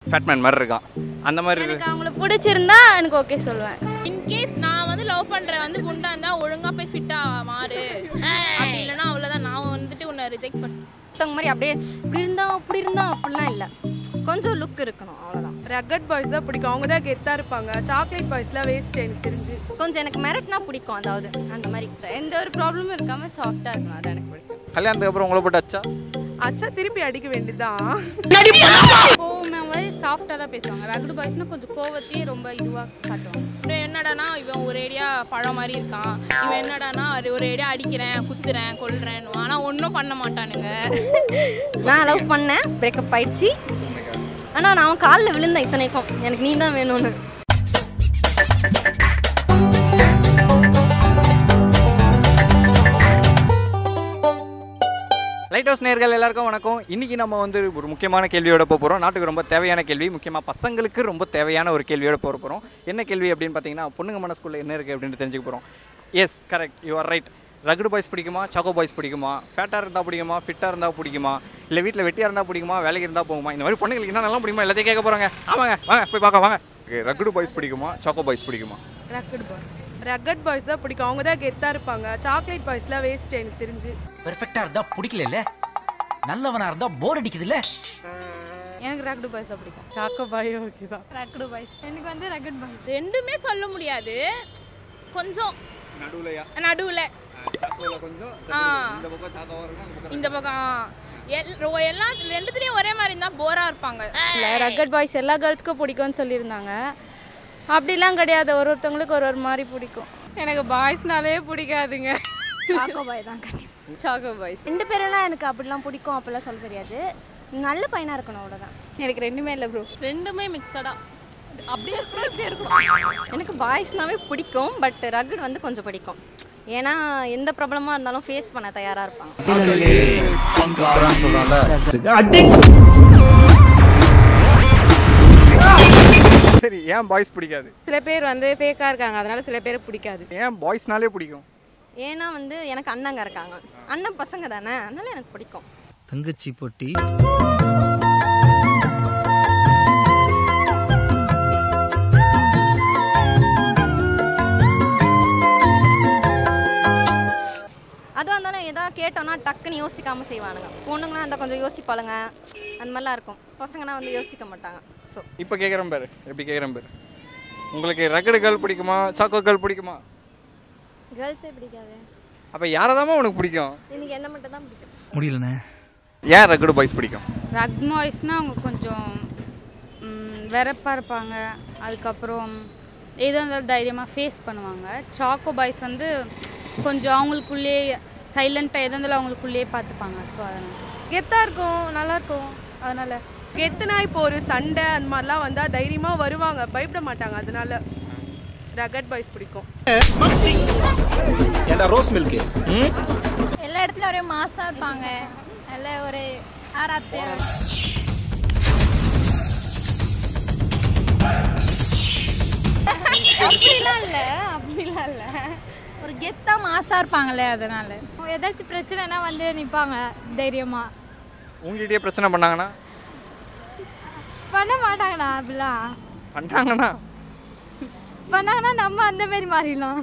Fatman மாதிரி இருக்கான் அந்த மாதிரி இருக்கு எனக்கு அவங்கள பிடிச்சிருந்தா எனக்கு ஓகே சொல்லுவேன் இன்கேஸ் நான் வந்து லவ் பண்ற வந்து குண்டா இருந்தா ஒழுங்கா போய் ஃபிட்டா மாறு அப்படி இல்லைன்னா அவ்வளோதான் நான் வந்துட்டு உன்னை ரிஜெக்ட் பண்ண மற்றவங்க மாதிரி அப்படியே இப்படி இருந்தா அப்படி இருந்தா அப்படிலாம் இல்லை கொஞ்சம் லுக் இருக்கணும் அவ்வளோதான் ரக்கட் பாய்ஸ் தான் பிடிக்கும் அவங்க தான் கெத்தாக இருப்பாங்க சாக்லேட் பாய்ஸ்லாம் வேஸ்ட் எனக்கு தெரிஞ்சு கொஞ்சம் எனக்கு மெரட்னா பிடிக்கும் அதாவது அந்த மாதிரி எந்த ஒரு ப்ராப்ளமும் இருக்காம சாஃப்டாக இருக்கணும் அது எனக்கு பிடிக்கும் கல்யாணத்துக்கு அப்புறம் உங்களை போட்டு அச்சா அச்சா திருப்பி அடிக்க வேண்டியதுதான் கோவம் மாதிரி சாஃப்டாக தான் பேசுவாங்க ரகுடு பாய்ஸ்னால் கொஞ்சம் கோவத்தையே ரொம்ப இதுவாக காட்டுவாங்க அப்புறம் என்னடானா இவன் ஒரு ஏடியா பழம் மாதிரி இருக்கான் இவன் என்னடானா ஒரு ஒரு ஏடியா அடிக்கிறேன் குத்துறேன் கொல்றேன் ஆனா ஒன்றும் பண்ண மாட்டானுங்க நான் லவ் பண்ணேன் பிரேக்கப் ஆயிடுச்சு ஆனால் நான் அவன் காலில் விழுந்தேன் இத்தனைக்கும் எனக்கு நீ தான் வேணும்னு லைட் ஹவுஸ் நேர்கள் எல்லாருக்கும் வணக்கம் இன்னைக்கு நம்ம வந்து ஒரு முக்கியமான கேள்வியோட போக போகிறோம் நாட்டுக்கு ரொம்ப தேவையான கேள்வி முக்கியமாக பசங்களுக்கு ரொம்ப தேவையான ஒரு கேள்வியோட போக போகிறோம் என்ன கேள்வி அப்படின்னு பார்த்தீங்கன்னா பொண்ணுங்க மனசுக்குள்ள என்ன இருக்குது அப்படின்னு தெரிஞ்சுக்க போகிறோம் yes correct you are right rugged boys பிடிக்குமா சாக்கோ பாய்ஸ் பிடிக்குமா ஃபேட்டாக இருந்தால் பிடிக்குமா ஃபிட்டாக இருந்தால் பிடிக்குமா இல்லை வீட்டில் வெட்டியாக இருந்தால் பிடிக்குமா வேலைக்கு இருந்தால் போகுமா இந்த மாதிரி பொண்ணுங்களுக்கு என்ன நல்லா பிடிக்குமா எல்லாத்தையும் கேட்க போகிறாங்க ஆமாங்க வாங்க போய் பார்க்க வாங்க ரகுடு பாய்ஸ் பிடிக்குமா சாக்கோ பாய்ஸ் பிடிக்குமா ரக்கட் பாய்ஸ் ரக்கட் பாய்ஸ் தான் பிடிக்கும் அவங்க தான் கெத்தாக இருப்பாங்க சாக்லேட் பாய்ஸ்லாம் வேஸ்ட் எனக்கு தெரிஞ்சு பெர்ஃபெக்ட்டா இருந்தா பிடிக்கல நல்லவனா இருந்தா போர் அடிக்குதுல்ல எனக்கு ரகுடு பாய்ஸாக பிடிக்கும் சாக்கோ பாய் ஓகே தான் ரகுடு பாய்ஸ் எனக்கு வந்து ரகுட் பாய்ஸ் ரெண்டுமே சொல்ல முடியாது கொஞ்சம் நடுவுலையா நடுவில் சாக்கோவில் கொஞ்சம் ஆ இந்த பக்கம் சாக்கோவாக இருக்கும் இந்த பக்கம் ஆ. எல் ரொ- எல்லாம் ரெண்டுத்துலேயும் ஒரே மாதிரி இருந்தால் போராக இருப்பாங்க இல்லை ரகட் பாய்ஸ் எல்லா கேர்ள்ஸ்க்கும் பிடிக்கும்னு சொல்லியிருந்தாங்க அப்படிலாம் கிடையாது ஒரு ஒருத்தவங்களுக்கு ஒரு ஒரு மாதிரி பிடிக்கும் எனக்கு பாய்ஸ்னாலே பிடிக்காதுங்க சாக்கோ பாய் தான் கண்டிப்பாக சாக்கோ பாய்ஸ் ரெண்டு பேரெல்லாம் எனக்கு அப்படிலாம் பிடிக்கும் அப்படிலாம் சொல்ல தெரியாது நல்ல பையனாக இருக்கணும் அவ்வளோதான் எனக்கு ரெண்டுமே இல்லை ப்ரோ ரெண்டுமே மிக்சடாக அப்படியே இருக்கணும் இப்படியே இருக்கணும் எனக்கு பாய்ஸ்னாவே பிடிக்கும் பட் ரகுட் வந்து கொஞ்சம் பிடிக்கும் ஏன்னா எந்த ப்ராப்ளமாக இருந்தாலும் ஃபேஸ் பண்ண தயாராக இருப்பாங்க சரி ஏன் பாய்ஸ் பிடிக்காது சில பேர் வந்து ஃபேக்காக இருக்காங்க அதனால சில பேர் பிடிக்காது ஏன் பாய்ஸ்னாலே பிடிக்கும் ஏன்னா வந்து எனக்கு அண்ணங்க இருக்காங்க அண்ணன் பசங்க தானே அதனால எனக்கு பிடிக்கும் தங்கச்சி பொட்டி அதுவாக இருந்தாலும் எதாவது கேட்டோம்னா டக்குன்னு யோசிக்காமல் செய்வானுங்க பொண்ணுங்களாம் இருந்தால் கொஞ்சம் யோசிப்பாளுங்க அந்த மாதிரிலாம் இருக்கும் பசங்கன்னா வந்து யோசிக்க மாட்டாங்க ஸோ இப்போ கேட்குறேன் பேர் எப்படி கேட்குறேன் பேர் உங்களுக்கு ரகடு கேர்ள் பிடிக்குமா சாக்கோ கேர்ள் பிடிக்குமா கேர்ள்ஸே பிடிக்காது அப்போ யாரதாம்மா உனக்கு பிடிக்கும் எனக்கு என்ன மட்டும் தான் பிடிக்கும் முடியலண்ணே ஏன் ரகடு பாய்ஸ் பிடிக்கும் ரக் பாய்ஸ்னால் அவங்க கொஞ்சம் வெறப்பாக இருப்பாங்க அதுக்கப்புறம் எது இருந்தாலும் தைரியமாக ஃபேஸ் பண்ணுவாங்க சாக்கோ பாய்ஸ் வந்து கொஞ்சம் அவங்களுக்குள்ளேயே சைலண்ட்டாக எது இருந்தாலும் அவங்களுக்குள்ளேயே பார்த்துப்பாங்க ஸோ அதனால் கெத்தாக இருக்கும் நல்லா இருக்கும் அதனால கெத்துனா இப்போ ஒரு சண்டை அந்த மாதிரிலாம் வந்தால் தைரியமாக வருவாங்க பயப்பட மாட்டாங்க அதனால ரகட் பாய்ஸ் பிடிக்கும் ஏண்டா ரோஸ் மில்க் எல்லா இடத்துலையும் ஒரே மாசாக இருப்பாங்க நல்ல ஒரு ஆராத்திய அப்படிலாம் இல்லை அப்படிலாம் இல்லை ஒரு கெத்தாக மாசாக இருப்பாங்களே அதனால் ஏதாச்சும் பிரச்சனைனா வந்து நிற்பாங்க தைரியமாக உங்கள்கிட்டயே பிரச்சனை பண்ணாங்கன்னா பண்ண மாட்டாங்களா அப்படிலாம் பண்ணாங்கன்னா பண்ணாங்கன்னா நம்ம அந்த மாதிரி மாறிடலாம்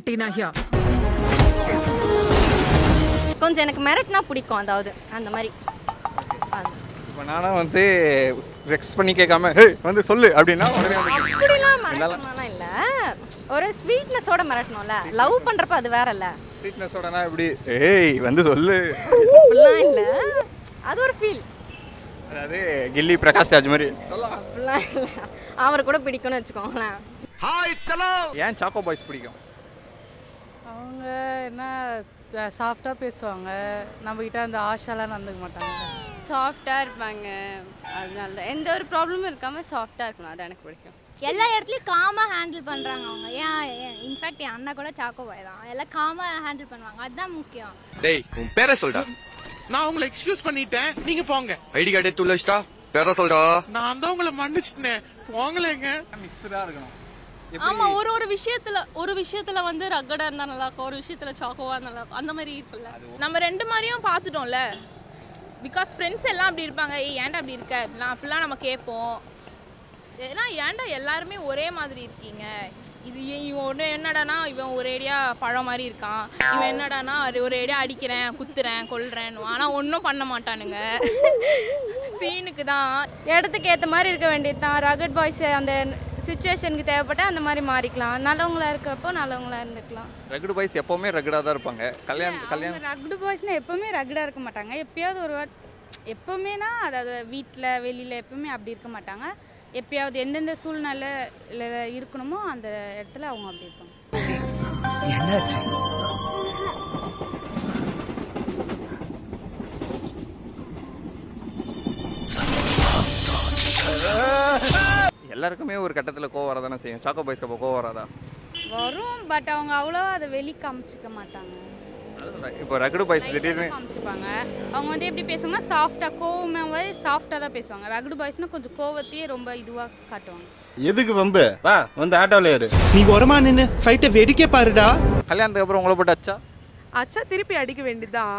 கொஞ்சம் எனக்கு மெரட்னா பிடிக்கும் அதாவது அந்த மாதிரி அது. இப்போ நானும் வந்து ரெக்ஸ் பண்ணி கேட்காம ஹே வந்து சொல்லு அப்படின்னா உடனே வந்து அப்படிலாம் மிரட்டணும்னா இல்லை ஒரு ஸ்வீட்னஸோட மிரட்டணும்ல லவ் பண்ணுறப்ப அது வேற இல்லை ஸ்வீட்னஸோடனா எப்படி ஏய் வந்து சொல்லு அப்படிலாம் இல்லை அது ஒரு ஃபீல் அதாவது கில்லி பிரகாஷ் ராஜ் மாதிரி அப்படிலாம் இல்லை அவரை கூட பிடிக்கும்னு வச்சுக்கோங்களேன் ஏன் சாக்கோ பாய்ஸ் பிடிக்கும் அவங்க என்ன சாஃப்டாக பேசுவாங்க நம்மக்கிட்ட அந்த ஆஷாலாம் நடந்துக்க மாட்டாங்க சாஃப்டாக இருப்பாங்க அதனால தான் எந்த ஒரு ப்ராப்ளமும் இருக்காமல் சாஃப்டாக இருக்கணும் அது எனக்கு பிடிக்கும் எல்லா இடத்துலையும் காமாக ஹேண்டில் பண்ணுறாங்க அவங்க ஏன் இன்ஃபேக்ட் என் அண்ணா கூட சாக்கோ பாய் தான் எல்லாம் காமாக ஹேண்டில் பண்ணுவாங்க அதுதான் முக்கியம் டேய் உன் பேரை சொல்டா நான் உங்களை எக்ஸ்கியூஸ் பண்ணிட்டேன் நீங்க போங்க ஐடி கார்டு எடுத்து உள்ள வச்சிட்டா பேரை சொல்டா நான் தான் உங்களை மன்னிச்சிட்டேன் போங்களேங்க மிக்சடாக இருக்கணும் ஆமா ஒரு ஒரு விஷயத்துல ஒரு விஷயத்துல வந்து ரக்கடா இருந்தா நல்லா இருக்கும் ஒரு விஷயத்துல சாக்கோவா நல்லா இருக்கும் அந்த மாதிரி இருக்குல்ல நம்ம ரெண்டு மாதிரியும் பார்த்துட்டோம்ல பிகாஸ் ஃப்ரெண்ட்ஸ் எல்லாம் அப்படி இருப்பாங்க ஏய் ஏன்டா அப்படி இருக்க அப்படிலாம் அப்படிலாம் நம்ம கேட்போம் ஏன்னா ஏன்டா எல்லாருமே ஒரே மாதிரி இருக்கீங்க இது ஏ- இவன் ஒன்று என்னடானா இவன் ஒரேடியா பழம் மாதிரி இருக்கான் இவன் என்னடானா ஒரு ஒரேடியா அடிக்கிறேன் குத்துறேன் கொல்றேன் ஆனால் ஒன்றும் பண்ண மாட்டானுங்க சீனுக்கு தான் இடத்துக்கு ஏற்ற மாதிரி இருக்க வேண்டியது தான் ரகட் பாய்ஸ் அந்த சுச்சுவேஷனுக்கு தேவைப்பட்ட அந்த மாதிரி மாறிக்கலாம் நல்லவங்களா இருக்கிறப்போ நல்லவங்களா இருந்துக்கலாம் ரகுடு பாய்ஸ் எப்போவுமே ரகுடாக தான் இருப்பாங்க கல்யாணம் கல்யாணம் ரகுடு பாய்ஸ்னால் எப்போவுமே ரகுடாக இருக்க மாட்டாங்க எப்பயாவது ஒரு வாட் எப்போவுமேனா அதாவது வீட்டில் வெளியில் எப்பவுமே அப்படி இருக்க மாட்டாங்க எப்பயாவது எந்தெந்த சூழ்நிலையில் இருக்கணுமோ அந்த இடத்துல அவங்க அப்படி இருப்பாங்க என்னாச்சு எல்லாருக்குமே ஒரு கட்டத்தில் கோவம் வரதானே செய்யும் சாக்கோ பாய்ஸ்க்கு அப்போ கோவம் வராதா வரும் பட் அவங்க அவ்வளோவா அதை வெளி காமிச்சிக்க மாட்டாங்க இப்போ ரகுடு பாய்ஸ் லைட்டாக திடீர்னு தான் காமிச்சிப்பாங்க அவங்க வந்து எப்படி பேசுவாங்கன்னா சாஃப்டாக கோவமாவே சாஃப்டாக தான் பேசுவாங்க ரகுடு பாய்ஸ்னால் கொஞ்சம் கோவத்தையே ரொம்ப இதுவாக காட்டுவாங்க எதுக்கு வம்பு வா வந்து ஆட்டோவில் ஏறு நீ உரமா நின்னு ஃபைட்டை வேடிக்கை பாருடா கல்யாணத்துக்கு அப்புறம் உங்களை போட்டு அச்சா அச்சா திருப்பி அடிக்க வேண்டியதுதான்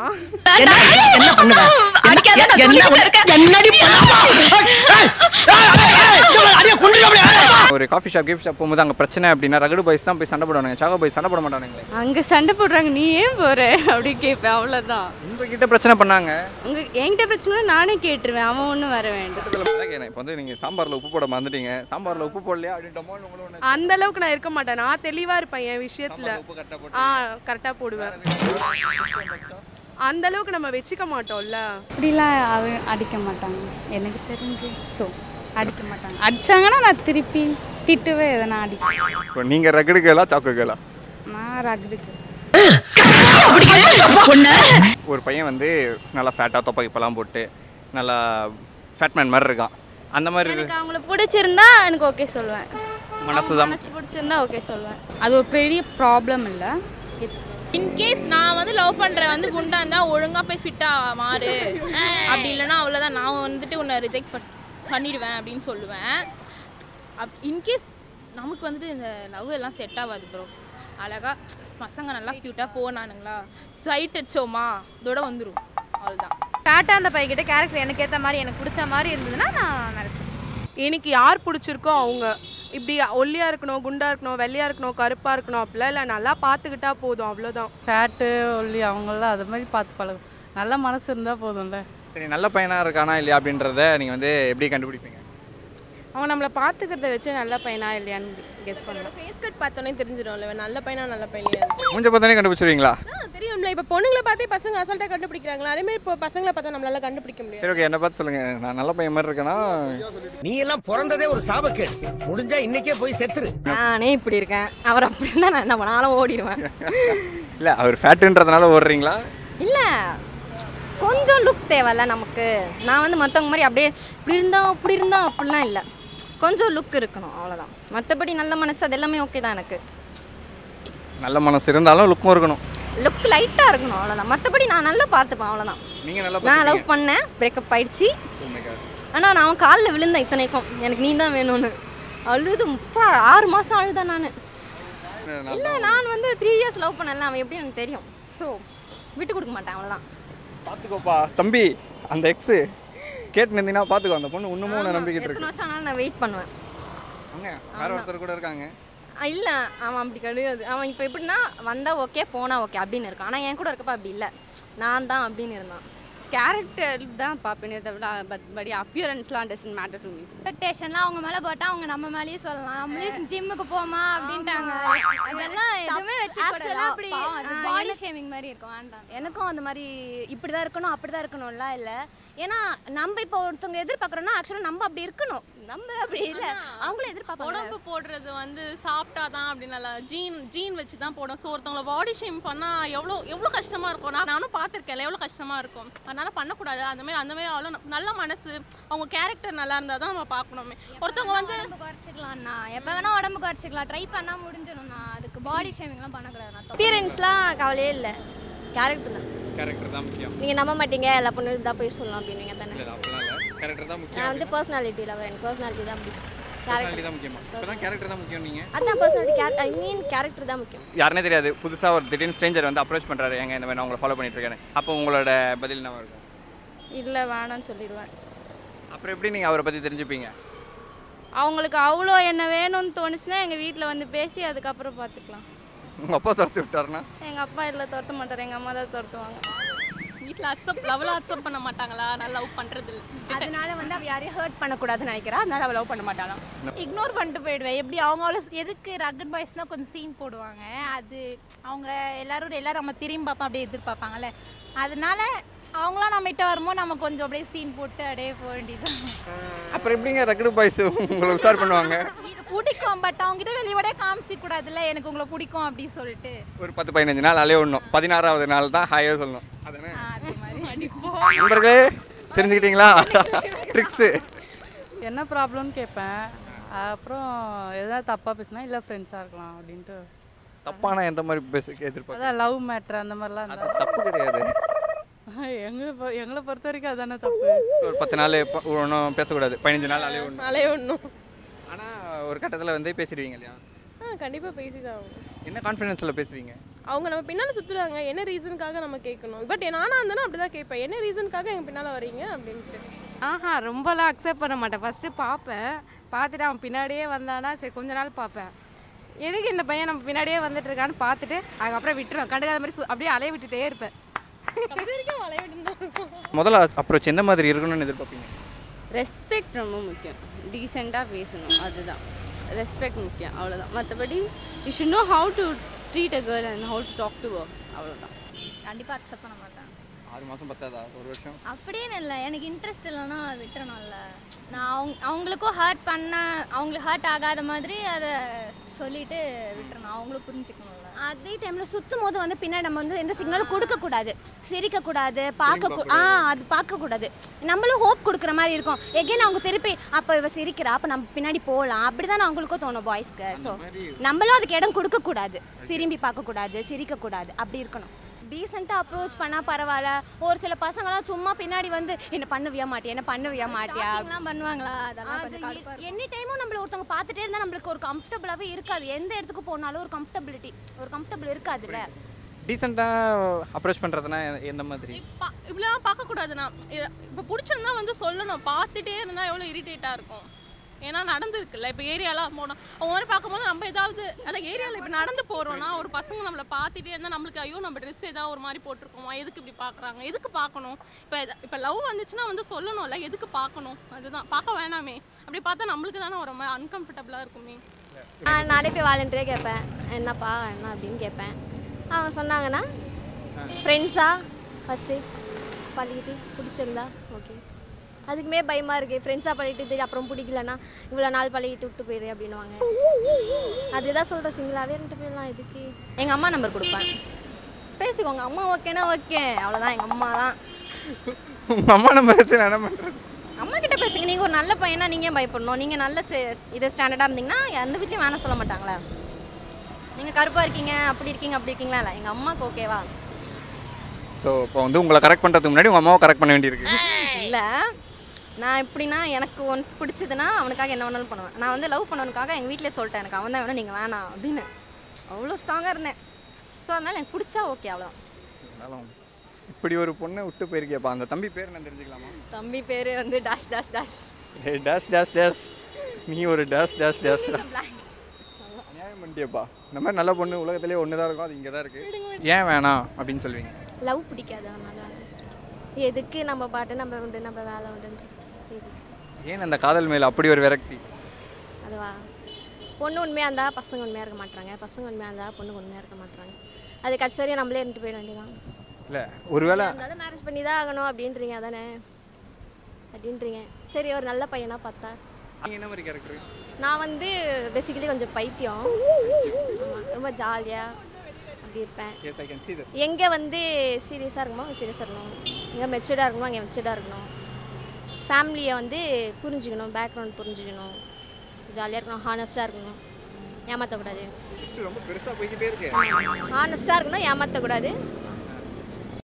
ஒரு காஃபி ஷாப் கிஃப்ட் ஷாப் போகும்போது அங்கே பிரச்சனை அப்படின்னா ரகுடு பாய்ஸ் தான் போய் சண்டை போடுவானுங்க சாக்கோ பாய்ஸ் சண்டை போட மாட்டானுங்களே அங்கே சண்டை போடுறாங்க நீ ஏன் போகிற அப்படி கேட்பேன் அவ்வளோதான் உங்ககிட்ட பிரச்சனை பண்ணாங்க உங்க என்கிட்ட பிரச்சனை நானே கேட்டுருவேன் அவன் ஒன்றும் வர வேண்டாம் இப்போ வந்து நீங்கள் சாம்பாரில் உப்பு போட மறந்துட்டீங்க சாம்பாரில் உப்பு போடலையா அப்படின்ட்டோமோ உங்களும் ஒன்று அந்த அளவுக்கு நான் இருக்க மாட்டேன் நான் தெளிவா இருப்பேன் என் விஷயத்துல உப்பு கரெக்டாக போட்டு ஆ கரெக்டா போடுவேன் அந்த அளவுக்கு நம்ம வச்சுக்க மாட்டோம்ல அப்படிலாம் அவன் அடிக்க மாட்டாங்க எனக்கு தெரிஞ்சு ஸோ அடிக்க மாட்டாங்க அடிச்சாங்கன்னா நான் திருப்பி திட்டுவே எதனா அடிப்பேன் இப்போ நீங்கள் ரகுடு கேளா சாக்கோ கேளா நான் ரகுடுக்கு ஒரு பையன் வந்து நல்லா ஃபேட்டாக தொப்பைப்பெல்லாம் போட்டு நல்லா ஃபேட்மேன் மாதிரி இருக்கான் அந்த மாதிரி எனக்கு அவங்கள பிடிச்சிருந்தா எனக்கு ஓகே சொல்லுவேன் மனசு தான் மனசு பிடிச்சிருந்தா ஓகே சொல்லுவேன் அது ஒரு பெரிய ப்ராப்ளம் இல்லை இன்கேஸ் நான் வந்து லவ் பண்ணுறேன் வந்து குண்டா இருந்தால் ஒழுங்காக போய் ஃபிட்டாக மாறு அப்படி இல்லைன்னா அவ்வளோதான் நான் வந்துட்டு உன்னை ரிஜெக்ட் பண் பண்ணிடுவேன் அப்படின்னு சொல்லுவேன் அப் இன்கேஸ் நமக்கு வந்துட்டு இந்த லவ் எல்லாம் செட் ஆகாது ப்ரோ அழகா பசங்க நல்லா க்யூட்டாக போனானுங்களா ஸ்வைட் அடிச்சோமா இதோட வந்துடும் அவ்வளோதான் ஃபேட்டாக அந்த பையன்கிட்ட கேரக்டர் எனக்கு ஏற்ற மாதிரி எனக்கு பிடிச்ச மாதிரி இருந்ததுன்னா நான் நடத்துவேன் எனக்கு யார் பிடிச்சிருக்கோ அவங்க இப்படி ஒல்லியா இருக்கணும் குண்டா இருக்கணும் வெள்ளையா இருக்கணும் கருப்பா இருக்கணும் அப்படிலாம் இல்லை நல்லா பார்த்துக்கிட்டா போதும் அவ்வளோதான் ஃபேட்டு ஒல்லி அவங்களாம் அது மாதிரி பார்த்து பழகும் நல்ல மனசு இருந்தால் போதும்ல சரி நல்ல பையனாக இருக்கானா இல்லையா அப்படின்றத நீங்கள் வந்து எப்படி கண்டுபிடிப்பீங்க அவங்க நம்மளை பார்த்துக்கிறத வச்சு நல்ல பையனா இல்லையான்னு கெஸ் பண்ணலாம் ஃபேஸ் கட் பார்த்தோன்னே தெரிஞ்சிடும்ல இவன் நல்ல பையனா நல்ல பையன் மூஞ்ச பார்த்தோன்னே கண்டுபிடிச்சிருவீங்களா தெரியும்ல இப்போ பொண்ணுங்களை பார்த்தே பசங்க அசால்ட்டாக கண்டுபிடிக்கிறாங்களா அதே மாதிரி இப்போ பசங்களை பார்த்தா நம்மளால கண்டுபிடிக்க முடியாது சரி ஓகே என்ன பார்த்து சொல்லுங்கள் நான் நல்ல பையன் மாதிரி இருக்கேனா நீ எல்லாம் பிறந்ததே ஒரு சாபக்கேடு முடிஞ்சா இன்னைக்கே போய் செத்துரு நானே இப்படி இருக்கேன் அவர் அப்படி இருந்தால் நான் என்ன பண்ணாலும் ஓடிடுவேன் இல்லை அவர் ஃபேட்டுன்றதுனால ஓடுறீங்களா இல்லை கொஞ்சம் லுக் தேவையில்ல நமக்கு நான் வந்து மற்றவங்க மாதிரி அப்படியே இப்படி இருந்தா அப்படி இருந்தா அப்படிலாம் இல்லை கொஞ்சம் லுக் இருக்கணும் அவ்வளோதான் மற்றபடி நல்ல மனசு அது எல்லாமே ஓகே தான் எனக்கு நல்ல மனசு இருந்தாலும் லுக்கும் இருக்கணும் லுக் லைட்டாக இருக்கணும் அவ்வளோதான் மற்றபடி நான் நல்லா பார்த்துப்பேன் அவ்வளோதான் நீங்கள் நல்லா நான் லவ் பண்ணேன் பிரேக்கப் ஆயிடுச்சு ஆனால் நான் அவன் காலில் விழுந்தேன் இத்தனைக்கும் எனக்கு நீ தான் வேணும்னு அழுது முப்பா ஆறு மாதம் அழுதேன் நான் இல்லை நான் வந்து த்ரீ இயர்ஸ் லவ் பண்ணல அவன் எப்படி எனக்கு தெரியும் ஸோ விட்டு கொடுக்க மாட்டேன் அவ்வளோதான் பார்த்துக்கோப்பா தம்பி அந்த எக்ஸு கேட்டு இருந்தீங்கன்னா பார்த்துக்கோ அந்த பொண்ணு இன்னமும் உன்னை நம்பிக்கிட்டு எத்தனை இருக்கு வருஷம் ஆனாலும் நான் வெயிட் பண்ணுவேன் அங்க வேற ஒருத்தர் கூட இருக்காங்க இல்லை அவன் அப்படி கிடையாது அவன் இப்போ எப்படின்னா வந்தால் ஓகே போனால் ஓகே அப்படின்னு இருக்கான் ஆனால் என் கூட இருக்கப்ப அப்படி இல்லை நான் தான் அப்படின்னு இருந்தான் கேரக்டர் தான் பார்ப்பேனே தவிர பட் படி அப்பியரன்ஸ்லாம் டசன் மேட்டர் டு மீ எக்ஸ்பெக்டேஷன்லாம் அவங்க மேலே போட்டால் அவங்க நம்ம மேலேயும் சொல்லலாம் நம்மளே ஜிம்முக்கு போமா அப்படின்ட்டாங்க அதெல்லாம் எதுவுமே வச்சு Actually அப்படி, பாடி ஆ, ஷேமிங் மாதிரி இருக்கும் வேண்டாம் எனக்கும் அந்த மாதிரி இப்படி தான் இருக்கணும் அப்படி தான் இருக்கணும்லாம் இல்லை ஏன்னா நம்ம இப்போ ஒருத்தவங்க எதிர்பார்க்குறோன்னா ஆக்சுவலாக நம்ம அப்படி இருக்கணும் நம்ம அப்படி இல்லை அவங்களும் எதிர்பார்ப்பாங்க உடம்பு போடுறது வந்து சாப்பிட்டா தான் அப்படி நல்லா ஜீன் ஜீன் வச்சு தான் போடும் ஸோ ஒருத்தவங்கள பாடி ஷேம் பண்ணால் எவ்வளோ எவ்வளோ கஷ்டமாக இருக்கும் நான் நானும் பார்த்துருக்கேன் எவ்வளோ கஷ்டமாக இருக்கும் அதனால் பண்ணக்கூடாது அந்த மாதிரி அந்த மாதிரி அவ்வளோ நல்ல மனசு அவங்க கேரக்டர் நல்லா இருந்தால் தான் நம்ம பார்க்கணுமே ஒருத்தவங்க வந்து உடம்பு குறைச்சிக்கலாம்ண்ணா எப்போ வேணா உடம்பு குறைச்சிக்கலாம் ட்ரை பண்ணால் முடிஞ்சிடும்ண்ணா அதுக்கு பாடி ஷேமிங்லாம் பண்ணக்கூடாதுண்ணா அப்பியரன்ஸ்லாம் கவலையே இல்லை கேரக்டர் தான் கேரக்டர் தான் முக்கியம் நீங்கள் நம்ப மாட்டீங்க எல்லா பொண்ணு தான் போய் சொல்லலாம் அப்படின்னீங்க தானே இல்லை அப்படிலாம் இல்லை கேரக்டர் தான் நான் முக்கியம் வந்து பர்சனாலிட்டி லவர் எனக்கு பர்சனாலிட்டி தான் பிடிக்கும் பர்சனாலிட்டி தான் முக்கியமா இப்போதான் கேரக்டர் தான் முக்கியம் நீங்கள் அதான் personality character I mean character தான் முக்கியம் யாருனே தெரியாது புதுசாக ஒரு திடீர்னு ஸ்ட்ரேஞ்சர் வந்து அப்ரோச் பண்ணுறாரு எங்க இந்த மாதிரி நான் உங்களை ஃபாலோ பண்ணிட்டு இருக்கேன் அப்போ உங்களோட பதில் என்ன இருக்கும் இல்லை வேணாம்னு சொல்லிடுவேன் அப்புறம் எப்படி நீங்கள் அவரை பற்றி தெரிஞ்சுப்பீங்க அவங்களுக்கு அவ்வளோ என்ன வேணும்னு தோணுச்சுன்னா எங்கள் வீட்டில் வந்து பேசி அதுக்கப்புறம் பார்த்துக்கலாம் உங்கள் அப்பா துரத்தி விட்டாருன்னா எங்கள் அப்பா இல்லை துரத்த மாட்டார் எங்கள் அம்மா தான் துரத்துவாங்க வீட்டில் அக்செப்ட் லெவலில் அக்செப்ட் பண்ண மாட்டாங்களா நான் லவ் பண்ணுறது அதனால வந்து அவ யாரையும் ஹர்ட் பண்ணக்கூடாதுன்னு நினைக்கிறா அதனால அவ லவ் பண்ண மாட்டாளாம் இக்னோர் பண்ணிட்டு போயிடுவேன் எப்படி அவங்க அவ்வளோ எதுக்கு ரக்கட் பாய்ஸ்னால் கொஞ்சம் சீன் போடுவாங்க அது அவங்க எல்லாரும் எல்லாரும் நம்ம திரும்பி பார்ப்போம் அப்படியே எதிர்பார்ப்பாங்கல்ல அதனால அவங்களாம் நம்ம கிட்ட வரும்போது நம்ம கொஞ்சம் அப்படியே சீன் போட்டு அப்படியே போக வேண்டியது அப்புறம் எப்படிங்க ரக்கடு பாய்ஸ் உங்களை உஷார் பண்ணுவாங்க பிடிக்கும் பட் அவங்ககிட்ட வெளியோட காமிச்சிக்க கூடாதுல்ல எனக்கு உங்களை பிடிக்கும் அப்படின்னு சொல்லிட்டு ஒரு பத்து பதினஞ்சு நாள் அலைய விடணும் பதினாறாவது நாள் தான் ஹாயாக சொல்லணும் அதானே அதே மாதிரி நண்பர்களே தெரிஞ்சுக்கிட்டீங்களா ட்ரிக்ஸு என்ன ப்ராப்ளம்னு கேட்பேன் அப்புறம் எதாவது தப்பாக பேசினா இல்லை ஃப்ரெண்ட்ஸாக இருக்கலாம் அப்படின்ட்டு தப்பானா எந்த மாதிரி பேச எதிர்பார்க்க அதான் லவ் மேட்ரு அந்த மாதிரிலாம் அது தப்பு கிடையாது எங்களை பொ- எங்களை பொறுத்த வரைக்கும் அதானே தப்பு ஒரு பத்து நாள் இப்போ ஒன்றும் பேசக்கூடாது பதினஞ்சு நாள் அலைய விடணும் அலைய ஒன்றும் ஆனால் ஒரு கட்டத்தில் வந்து பேசிடுவீங்க இல்லையா ஆ கண்டிப்பாக பேசி தான் ஆகணும் என்ன கான்ஃபிடென்ஸில் பேசுவீங்க அவங்க நம்ம பின்னால் சுற்றுறாங்க என்ன ரீசனுக்காக நம்ம கேட்கணும் பட் நானாக இருந்தேன்னா அப்படி தான் கேட்பேன் என்ன ரீசனுக்காக எங்கள் பின்னால் வரீங்க அப்படின்ட்டு ஆஹா ரொம்பலாம் அக்செப்ட் பண்ண மாட்டேன் ஃபஸ்ட்டு பார்ப்பேன் பார்த்துட்டு அவன் பின்னாடியே வந்தானா சரி கொஞ்ச நாள் பார்ப்பேன் எதுக்கு இந்த பையன் நம்ம பின்னாடியே வந்துட்டு இருக்கான்னு பார்த்துட்டு அதுக்கப்புறம் விட்டுருவேன் கண்டுக்காத மாதிரி சு- அப்படியே அலைய விட்டுட்டே இருப்பேன் முதல்ல அப்ரோச் எந்த மாதிரி இருக்கணும்னு எதிர்பார்ப்பீங்க ரெஸ்பெக்ட் ரொம்ப முக்கியம் டீசெண்டாக பேசணும் அதுதான் ரெஸ்பெக்ட் முக்கியம் அவ்வளோதான் மற்றபடி you should know how to treat a girl and how to talk to அவ்வளோதான் கண்டிப்பாக அக்செப்ட் பண்ண மாட்டேன் ஆறு மாதம் பத்தாதா ஒரு வருஷம் அப்படின்னு இல்லை எனக்கு இன்ட்ரெஸ்ட் இல்லைன்னா விட்டுறணும்ல நான் அவங்க அவங்களுக்கும் ஹர்ட் பண்ண அவங்களுக்கு ஹர்ட் ஆகாத மாதிரி அதை சொல்லிட்டு விட்டுறணும் அவங்களும் புரிஞ்சுக்கணும்ல அதே டைம்ல சுத்தும் போது வந்து பின்னாடி நம்ம வந்து எந்த சிக்னலும் கொடுக்க கூடாது சிரிக்க கூடாது பார்க்க கூ- ஆ அது பார்க்க கூடாது நம்மளும் ஹோப் கொடுக்குற மாதிரி இருக்கும் எகைன் அவங்க திருப்பி அப்போ இவ சிரிக்கிறா அப்போ நம்ம பின்னாடி போகலாம் அப்படிதான் அவங்களுக்கும் தோணும் பாய்ஸ்க்கு ஸோ நம்மளும் அதுக்கு இடம் கொடுக்க கூடாது திரும்பி பார்க்க கூடாது சிரிக்க கூடாது அப்படி இருக்கணும் டீசெண்டாக அப்ரோச் பண்ணால் பரவாயில்ல ஒரு சில பசங்களாம் சும்மா பின்னாடி வந்து என்ன பண்ணுவியா மாட்டியா என்ன பண்ணுவியா மாட்டியா Stalking-லாம் பண்ணுவாங்களா அதெல்லாம் கொஞ்சம் கடுப்பா இருக்கும். எனி டைமும் நம்மள ஒருத்தவங்க பார்த்துட்டே இருந்தால் நம்மளுக்கு ஒரு கம்ஃபர்டபுளாகவே இருக்காது எந்த இடத்துக்கு போனாலும் ஒரு கம்ஃபர்டபிலிட்டி ஒரு கம்ஃபர்டபுள் இருக்காதுல்ல டீசெண்டாக அப்ரோச் பண்ணுறதுனா எந்த மாதிரி பா இப்படிலாம் பார்க்கக்கூடாதுண்ணா இப்போ பிடிச்சிருந்தா வந்து சொல்லணும் பார்த்துட்டே இருந்தால் எவ்வளோ இரிட்டேட்டாக இருக்கும் ஏன்னா நடந்துருக்குல்ல இப்போ ஏரியாலாம் போனோம் அவங்க மாதிரி பார்க்கும்போது நம்ம ஏதாவது அந்த ஏரியாவில் இப்போ நடந்து போகிறோம்னா ஒரு பசங்க நம்மளை பார்த்துட்டே இருந்தால் நம்மளுக்கு ஐயோ நம்ம ட்ரெஸ் ஏதாவது ஒரு மாதிரி போட்டிருக்கோமா எதுக்கு இப்படி பார்க்குறாங்க எதுக்கு பார்க்கணும் இப்போ இப்போ லவ் வந்துச்சுன்னா வந்து சொல்லணும்ல எதுக்கு பார்க்கணும் அதுதான் பார்க்க வேணாமே அப்படி பார்த்தா நம்மளுக்கு தானே ஒரு மாதிரி அன்கம்ஃபர்டபுளாக இருக்குமே நான் நானே போய் வாலண்டியரே கேட்பேன் என்னப்பா என்ன அப்படின்னு கேட்பேன் அவங்க சொன்னாங்கன்னா ஃப்ரெண்ட்ஸா ஃபஸ்ட்டு பழகிட்டு பிடிச்சிருந்தா ஓகே அதுக்குமே பயமாக இருக்குது ஃப்ரெண்ட்ஸாக பழகிட்டு அப்புறம் பிடிக்கலன்னா இவ்வளோ நாள் பழகிட்டு விட்டு போயிடு அப்படின்னுவாங்க அதுதான் சொல்கிறேன் சிங்கிளாகவே இருந்துட்டு போயிடலாம் இதுக்கு எங்கள் அம்மா நம்பர் கொடுப்பேன் பேசிக்கோங்க அம்மா ஓகேனா ஓகே அவ்வளோதான் எங்கள் அம்மா தான் உங்கள் அம்மா நம்பர் வச்சு நான் என்ன பண்ணுறது அம்மா கிட்ட பேசுங்க நீங்கள் ஒரு நல்ல பையனா நீங்கள் ஏன் பயப்படணும் நீங்கள் நல்ல செ- இது ஸ்டாண்டர்டாக இருந்தீங்கன்னா எந்த வீட்லையும் வேணாம் சொல்ல மாட்டாங்களா நீங்கள் கருப்பாக இருக்கீங்க அப்படி இருக்கீங்க அப்படி இருக்கீங்களா இல்லை எங்கள் அம்மாவுக்கு ஓகேவா ஸோ இப்போ வந்து உங்களை கரெக்ட் பண்ணுறதுக்கு முன்னாடி உங்கள் அம்மாவை கரெக்ட் பண்ண வேண்டியிருக்கு இல்லை நான் எப்படின்னா எனக்கு ஒன்ஸ் பிடிச்சதுன்னா அவனுக்காக என்ன வேணாலும் பண்ணுவேன் நான் வந்து லவ் பண்ணவனுக்காக எங்கள் வீட்டிலே சொல்லிட்டேன் எனக்கு அவன் தான் வேணும் நீங்கள் வேணாம் அப்படின்னு அவ்வளோ ஸ்ட்ராங்காக இருந்தேன் ஸோ அதனால் எனக்கு பிடிச்சா ஓகே அவ்வளோ இருந்தாலும் இப்படி ஒரு பொண்ணை விட்டு போயிருக்கியப்பா அந்த தம்பி பேர் என்ன தெரிஞ்சுக்கலாமா தம்பி பேர் வந்து டாஷ் டாஷ் டாஷ் ஏய் டேஷ் டேஷ் டேஷ் நீ ஒரு டேஷ் டேஷ் டேஷ் நியாயம் பண்ணிட்டியப்பா இந்த மாதிரி நல்ல பொண்ணு உலகத்திலே ஒன்று தான் இருக்கும் அது இங்கே தான் இருக்குது ஏன் வேணாம் அப்படின்னு சொல்லுவீங்க லவ் பிடிக்காது அதனால எதுக்கு நம்ம பாட்டு நம்ம உண்டு நம்ம வேலை உண்டுன்ற இது ஏன் அந்த காதல் மேலே அப்படி ஒரு விரக்தி அதுவா பொண்ணு உண்மையாக இருந்தால் பசங்க உண்மையாக இருக்க மாட்டாங்க பசங்க உண்மையாக இருந்தால் பொண்ணு உண்மையாக இருக்க மாட்டாங்க அது கடைசி நம்மளே இருந்துட்டு போயிட வேண்டியதான் இல்லை ஒருவேளை இருந்தாலும் மேரேஜ் பண்ணி தான் ஆகணும் அப்படின்றீங்க அதானே அப்படின்றீங்க சரி ஒரு நல்ல பையனா பார்த்தா நீங்கள் என்ன மாதிரி கேரக்டர் நான் வந்து பேசிக்கலி கொஞ்சம் பைத்தியம் ஆமா, ரொம்ப ஜாலியாக அப்படி இருப்பேன் yes I can see that எங்கே வந்து சீரியஸாக இருக்கணுமோ அங்கே சீரியஸாக இருக்கணும் எங்கே மெச்சூர்டாக இருக்கணுமோ அங்கே மெச்சூர்டாக இருக்கணும் ஃபேமிலியை வந்து புரிஞ்சுக்கணும் பேக்ரவுண்ட் புரிஞ்சுக்கணும் ஜாலியாக இருக்கணும் ஹானஸ்ட்டாக இருக்கணும் ஏமாற்றக்கூடாது லிஸ்ட் ரொம்ப பெருசாக போய்கிட்டே இருக்கு ஹானஸ்ட்டாக இருக்கணும் ஏமாற்றக்கூடாது